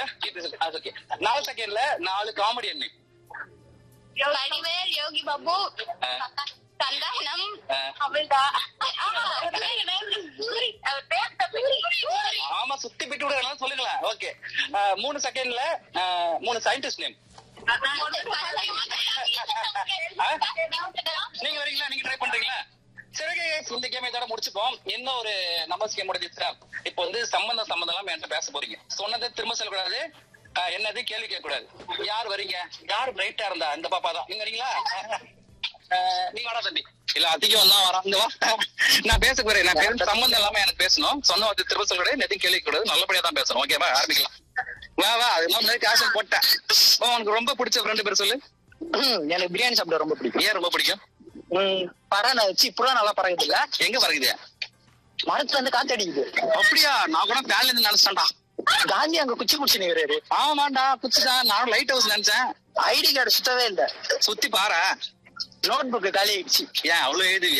Okay நாலு செகண்ட்ல நாலு காமெடி என்ன வடிவேல் யோகி பாபு சந்தானம் ஆ. அமிர்தா சூரி அவர் பேர் தப்பு. ஆமா சுத்தி பிட்டு விடுறதுனால சொல்லுங்களேன் ஓகே மூணு செகண்ட்ல மூணு சயின்டிஸ்ட் நேம் நீங்க வரீங்களா நீங்க ட்ரை பண்றீங்களா சரி okay, guys, இந்த கேம் இதோட முடிச்சுப்போம் என்ன ஒரு நம்பர்ஸ் கேம் முடிஞ்சிச்சுன்னா இப்போ வந்து சம்பந்தம் சம்பந்தம் எல்லாம் என்கிட்ட பேச போறீங்க சொன்னதை திரும்ப சொல்லக்கூடாது ஆஹ், என்னது கேள்வி கேட்க கூடாது யார் வரீங்க யார் பிரைட்டா இருந்தா இந்த பாப்பா தான் நீங்க வரீங்களா ஆஹ், நீ வாடா தம்பி இல்ல அதிகம் தான் வரான் இந்த வா நான் பேச போறேன் நான் பேச சம்பந்தம் இல்லாம எனக்கு பேசணும் சொன்ன வார்த்தை திரும்ப சொல்ல கூடாது நெத்தையும் கேள்வி கூடாது நல்லபடியா தான் பேசணும் ஓகேவா ஆரம்பிக்கலாம் வா வா அது மாதிரி காசு போட்டேன் ஓ, உனக்கு ரொம்ப பிடிச்ச ஃப்ரெண்டு பேர் சொல்லு எனக்கு பிரியாணி சாப்பிட ரொம்ப பிடிக்கும் ஏன் ரொம்ப பிடிக்கும் ம், பறவை வச்சு புறா நல்லா பறகுது இல்ல எங்க பறகுது மரத்துல இருந்து காத்தடிக்குது அப்படியா நான் கூட பேன்ல இருந்து நினைச்சேன்டா காந்தி அங்க குச்சி பிடிச்சி நிக்கிறாரு ஆமாண்டா குச்சிதான் நானும் லைட் ஹவுஸ் நினைச்சேன் ஐடி கார்டு சுத்தவே இல்ல சுத்தி பாரு நோட் புக் காலி ஆயிடுச்சு ஏன் அவ்வளவு எழுதுவியா